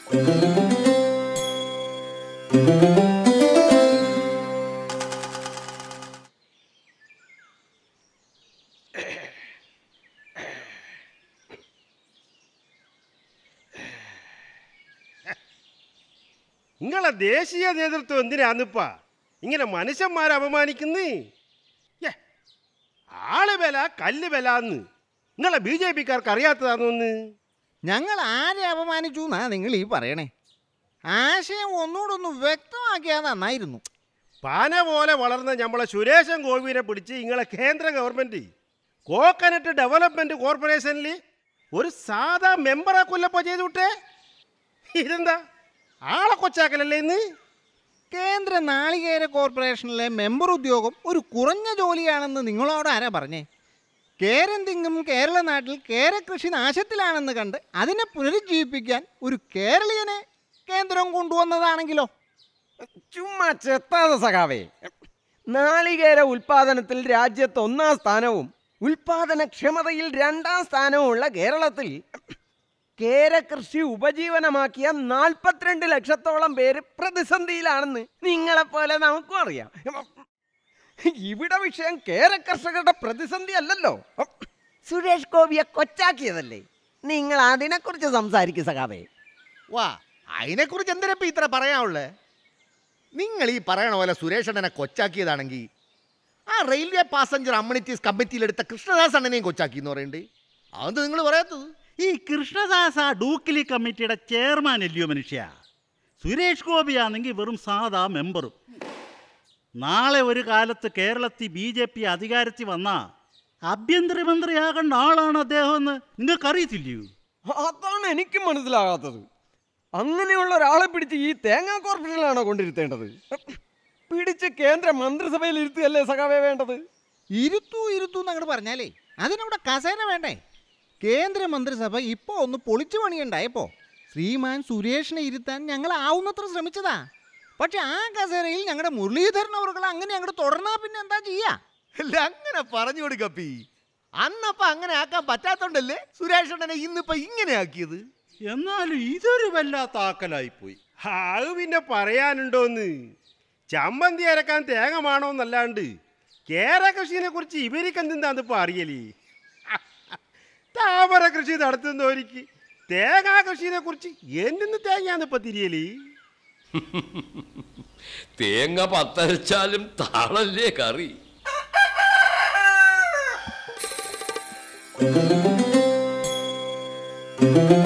നിങ്ങളെ ദേശീയ നേതൃത്വം എന്തിനാന്നിപ്പാ ഇങ്ങനെ മനുഷ്യന്മാരെ അപമാനിക്കുന്നേ യ്യേ, ആള് വില കല്ല് വില എന്ന് നിങ്ങളെ ബി ജെ പിക്കാർക്ക് അറിയാത്തതാണെന്ന് ഞങ്ങൾ ആരെ അപമാനിച്ചു എന്നാ നിങ്ങൾ ഈ പറയണേ ആശയം ഒന്നുകൂടെ ഒന്ന് വ്യക്തമാക്കിയാൽ നന്നായിരുന്നു പാന പോലെ വളർന്ന നമ്മളെ സുരേഷൻ ഗോപിനെ പിടിച്ച് നിങ്ങളെ കേന്ദ്ര ഗവൺമെന്റ് കോക്കനട്ട് ഡെവലപ്മെന്റ് കോർപ്പറേഷനിൽ ഒരു സാധാ മെമ്പറെ കൊല്ലപ്പോ ചെയ്തു വിട്ടേ ഇതെന്താ ആളെ കൊച്ചാക്കലല്ലേ ഇന്ന് കേന്ദ്ര നാളികേര കോർപ്പറേഷനിലെ മെമ്പർ ഉദ്യോഗം ഒരു കുറഞ്ഞ ജോലിയാണെന്ന് നിങ്ങളോട് ആരാ പറഞ്ഞേ കേരം തിങ്ങും കേരള നാട്ടിൽ കേരകൃഷി നാശത്തിലാണെന്ന് കണ്ട് അതിനെ പുനരുജ്ജീവിപ്പിക്കാൻ ഒരു കേരളീയനെ കേന്ദ്രം കൊണ്ടുവന്നതാണെങ്കിലോ ചുമ്മാ ചെത്താതെ സഖാവേ നാളികേര ഉൽപാദനത്തിൽ രാജ്യത്ത് ഒന്നാം സ്ഥാനവും ഉൽപാദനക്ഷമതയിൽ രണ്ടാം സ്ഥാനവുമുള്ള കേരളത്തിൽ കേരകൃഷി ഉപജീവനമാക്കിയ നാൽപ്പത്തിരണ്ട് ലക്ഷത്തോളം പേര് പ്രതിസന്ധിയിലാണെന്ന് നിങ്ങളെപ്പോലെ നമുക്കും അറിയാം ഇവിടെ വിഷയം കേരകർഷകരുടെ പ്രതിസന്ധി അല്ലല്ലോ സുരേഷ് ഗോപിയെ കൊച്ചാക്കിയതല്ലേ നിങ്ങൾ അതിനെക്കുറിച്ച് സംസാരിക്കും സഖാവേ വാ അതിനെക്കുറിച്ച് എന്തിനപ്പം ഇത്ര പറയാനുള്ളേ നിങ്ങൾ ഈ പറയണ പോലെ സുരേഷ് അണ്ണനെ കൊച്ചാക്കിയതാണെങ്കിൽ ആ റെയിൽവേ പാസഞ്ചർ അമ്യൂണിറ്റീസ് കമ്മിറ്റിയിലെടുത്ത കൃഷ്ണദാസ് അണ്ണനെയും കൊച്ചാക്കി എന്ന് പറയുന്നുണ്ട് അതെന്ത് നിങ്ങൾ പറയാത്തത് ഈ കൃഷ്ണദാസ ഡൂക്കിലി കമ്മിറ്റിയുടെ ചെയർമാൻ അല്ലയോ മനുഷ്യ സുരേഷ് ഗോപിയാണെങ്കിൽ വെറും സാധാ മെമ്പറും നാളെ ഒരു കാലത്ത് കേരളത്തിൽ ബി ജെ പി അധികാരത്തിൽ വന്ന ആഭ്യന്തരമന്ത്രിയാകേണ്ട ആളാണ് അദ്ദേഹം എന്ന് നിങ്ങൾക്കറിയത്തില്ലയോ അതാണ് എനിക്കും മനസ്സിലാകാത്തത് അങ്ങനെയുള്ള ഒരാളെ പിടിച്ച് ഈ തേങ്ങാ കോർപ്പറേഷനിലാണോ കൊണ്ടിരുത്തേണ്ടത് പിടിച്ച് കേന്ദ്ര മന്ത്രിസഭയിൽ ഇരുത്തുകയല്ലേ സഖാവേ വേണ്ടത് ഇരുത്തു ഇരുത്തു എന്നങ്ങോട്ട് പറഞ്ഞാലേ അതിനവിടെ കസേര വേണ്ടേ കേന്ദ്രമന്ത്രിസഭ ഇപ്പോൾ ഒന്ന് പൊളിച്ചു പണിയുണ്ടായപ്പോ ശ്രീമാൻ സുരേഷിനെ ഇരുത്താൻ ഞങ്ങൾ ആവുന്നത്ര ശ്രമിച്ചതാ പക്ഷെ ആ കസേരയിൽ ഞങ്ങളുടെ മുരളീധരൻ അവർകൾ അങ്ങനെ അങ്ങോട്ട് തുടർന്നാ പിന്നെ എന്താ ചെയ്യാ അല്ല അങ്ങനെ പറഞ്ഞു കൊടുക്കപ്പി അന്നപ്പം അങ്ങനെ ആക്കാൻ പറ്റാത്തോണ്ടല്ലേ സുരേഷ് അണ്ണനെ ഇന്നിപ്പം ഇങ്ങനെ ആക്കിയത് എന്നാലും ഇതൊരു വല്ലാത്ത ആക്കലായിപ്പോയി അത് പിന്നെ പറയാനുണ്ടോന്ന് ചമ്മന്തി അരക്കാൻ തേങ്ങ വേണോന്നല്ലാണ്ട് കേര കൃഷിനെ കുറിച്ച് ഇവർക്ക് എന്തിനാന്നിപ്പോ അറിയലേ താമര കൃഷി നടത്തുന്നവർക്ക് തേങ്ങാ കൃഷിനെ കുറിച്ച് എന്തിന്ന് തേങ്ങയാന്നിപ്പോ തിരിയലേ തേങ്ങ പത്തരച്ചാലും താളല്ലേ കറി ആ